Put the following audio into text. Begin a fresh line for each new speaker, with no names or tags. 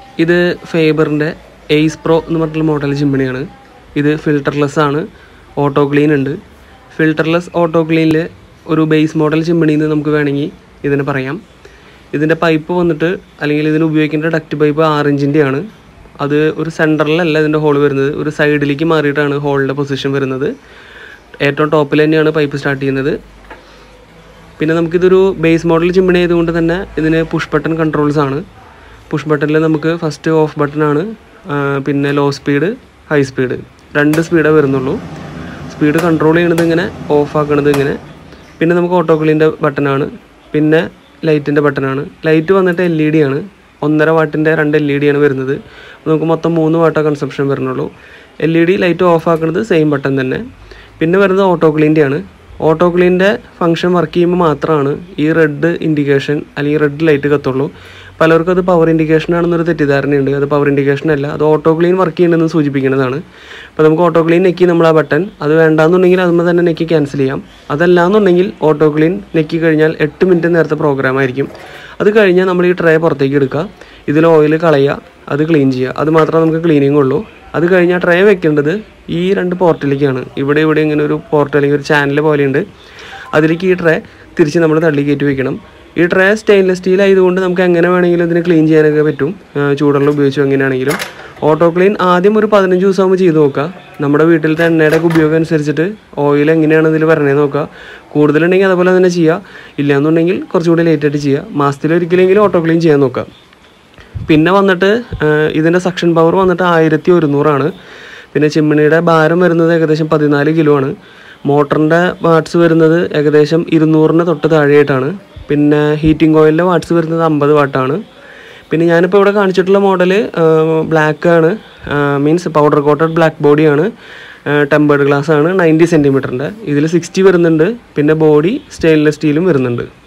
ഇത് ഫേബറിൻ്റെ ace pro എന്ന് പറഞ്ഞിട്ടുള്ള മോഡൽ ചിമ്മിണിയാണ് ഇത് ഫിൽട്ടർലെസ് ആണ് ഓട്ടോ ക്ലീൻ ഉണ്ട് ഫിൽട്ടർലെസ് ഓട്ടോ ക്ലീനിൽ ഒരു ബേസ് മോഡൽ ചിമ്മിണി എന്ന് നമുക്ക് വേണമെങ്കിൽ ഇതിനെ പറയാം ഇതിൻ്റെ പൈപ്പ് വന്നിട്ട് അല്ലെങ്കിൽ ഇതിന് ഉപയോഗിക്കേണ്ട ഡക്റ്റ് പൈപ്പ് ആറ് ഇഞ്ചിൻ്റെ ആണ് അത് ഒരു സെൻറ്ററിലല്ല ഇതിൻ്റെ ഹോൾ വരുന്നത് ഒരു സൈഡിലേക്ക് മാറിയിട്ടാണ് ഹോളിൻ്റെ പൊസിഷൻ വരുന്നത് ഏറ്റവും ടോപ്പിൽ തന്നെയാണ് പൈപ്പ് സ്റ്റാർട്ട് ചെയ്യുന്നത് പിന്നെ നമുക്കിതൊരു ബേസ് മോഡൽ ചിമ്മിണി ആയതുകൊണ്ട് തന്നെ ഇതിന് പുഷ് ബട്ടൺ കൺട്രോൾസ് ആണ് പുഷ് ബട്ടണിൽ നമുക്ക് ഫസ്റ്റ് ഓഫ് ബട്ടൺ ആണ് ആ, പിന്നെ ലോ സ്പീഡ് ഹൈ സ്പീഡ് രണ്ട് സ്പീഡേ വരുന്നുള്ളൂ സ്പീഡ് കൺട്രോൾ ചെയ്യണത് ഇങ്ങനെ ഓഫ് ആക്കണത് ഇങ്ങനെ പിന്നെ നമുക്ക് ഓട്ടോ ക്ലീൻ്റെ ബട്ടണാണ് പിന്നെ ലൈറ്റിൻ്റെ ബട്ടണാണ് ലൈറ്റ് വന്നിട്ട് എൽ ഇ ഡി ആണ് ഒന്നര വാട്ടിൻ്റെ രണ്ട് എൽ ഇ ഡി ആണ് വരുന്നത് അപ്പോൾ നമുക്ക് മൊത്തം മൂന്ന് വാട്ടാ കൺസപ്ഷൻ വരുന്നുള്ളൂ L E D light off ആക്കുന്നത് സെയിം ബട്ടൺ തന്നെ പിന്നെ വരുന്നത് ഓട്ടോ ക്ലീൻ്റെ ആണ് ഓട്ടോ ക്ലീൻ്റെ ഫംഗ്ഷൻ വർക്ക് ചെയ്യുമ്പോൾ മാത്രമാണ് ഈ റെഡ് ഇൻഡിക്കേഷൻ അല്ലെങ്കിൽ റെഡ് ലൈറ്റ് കത്തുള്ളൂ പലർക്കും അത് പവർ ഇൻഡിക്കേഷൻ ആണെന്നൊരു തെറ്റിദ്ധാരണയുണ്ട് അത് പവർ ഇൻഡിക്കേഷൻ അല്ല അത് ഓട്ടോ ക്ലീൻ വർക്ക് ചെയ്യണമെന്ന് സൂചിപ്പിക്കുന്നതാണ് അപ്പോൾ നമുക്ക് ഓട്ടോ ക്ലീൻ നെക്കി നമ്മൾ ആ ബട്ടൺ അത് വേണ്ടാന്നുണ്ടെങ്കിൽ അതുമ്പോൾ തന്നെ നെക്കി ക്യാൻസൽ ചെയ്യാം അതല്ലാന്നുണ്ടെങ്കിൽ ഓട്ടോ ക്ലീൻ നെക്കി കഴിഞ്ഞാൽ എട്ട് മിനിറ്റ് നേരത്തെ പ്രോഗ്രാം ആയിരിക്കും അത് കഴിഞ്ഞാൽ നമ്മൾ ഈ ട്രേ പുറത്തേക്ക് എടുക്കുക ഇതിൽ ഓയിൽ കളയുക അത് ക്ലീൻ ചെയ്യുക അത് മാത്രമേ നമുക്ക് ക്ലീനിങ് ഉള്ളൂ അത് കഴിഞ്ഞാൽ ട്രേ വെക്കേണ്ടത് ഈ രണ്ട് പോർട്ടിലേക്കാണ് ഇവിടെ ഇവിടെ ഇങ്ങനെ ഒരു പോർട്ട് അല്ലെങ്കിൽ ഒരു ചാനൽ പോലെയുണ്ട് അതിലേക്ക് ഈ ട്രേ തിരിച്ച് നമ്മൾ തള്ളി കയറ്റി വെക്കണം ഈ ട്രേ സ്റ്റെയിൻലെസ് സ്റ്റീൽ ആയതുകൊണ്ട് നമുക്ക് എങ്ങനെ വേണമെങ്കിലും ഇതിന് ക്ലീൻ ചെയ്യാനൊക്കെ പറ്റും ആ, ചൂടുവെള്ളം ഉപയോഗിച്ചു എങ്ങനെയാണെങ്കിലും ഓട്ടോ ക്ലീൻ ആദ്യം ഒരു പതിനഞ്ച് ദിവസമാകുമ്പോൾ ചെയ്ത് നോക്കുക നമ്മുടെ വീട്ടിലത്തെ എണ്ണയുടെ ഒക്കെ ഉപയോഗം അനുസരിച്ചിട്ട് ഓയിൽ എങ്ങനെയാണ് ഇതിൽ വരണേന്ന് നോക്കുക കൂടുതലുണ്ടെങ്കിൽ അതുപോലെ തന്നെ ചെയ്യുക ഇല്ലയെന്നുണ്ടെങ്കിൽ കുറച്ചുകൂടി ലേറ്റ് ആയിട്ട് ചെയ്യുക മാസത്തിൽ ഒരിക്കലെങ്കിലും ഓട്ടോ ക്ലീൻ ചെയ്യാൻ നോക്കുക പിന്നെ വന്നിട്ട് ഇതിൻ്റെ സക്ഷൻ പവർ വന്നിട്ട് ആയിരത്തി ഒരുന്നൂറാണ് പിന്നെ ചിമ്മിണിയുടെ ഭാരം വരുന്നത് ഏകദേശം പതിനാല് കിലോ ആണ് മോട്ടറിൻ്റെ വാട്ട്സ് വരുന്നത് ഏകദേശം ഇരുന്നൂറിന് തൊട്ട് താഴെയായിട്ടാണ് പിന്നെ ഹീറ്റിംഗ് ഓയിലിൻ്റെ വാട്ട്സ് വരുന്നത് അമ്പത് വാട്ടാണ് പിന്നെ ഞാനിപ്പോൾ ഇവിടെ കാണിച്ചിട്ടുള്ള മോഡൽ ബ്ലാക്ക് ആണ് മീൻസ് പൗഡർ കോട്ടഡ് ബ്ലാക്ക് ബോഡിയാണ് ടെമ്പേർഡ് ഗ്ലാസ് ആണ് നയൻറ്റി സെൻറ്റിമീറ്ററിൻ്റെ ഇതിൽ സിക്സ്റ്റി വരുന്നുണ്ട് പിന്നെ ബോഡി സ്റ്റെയിൻലെസ് സ്റ്റീലും വരുന്നുണ്ട്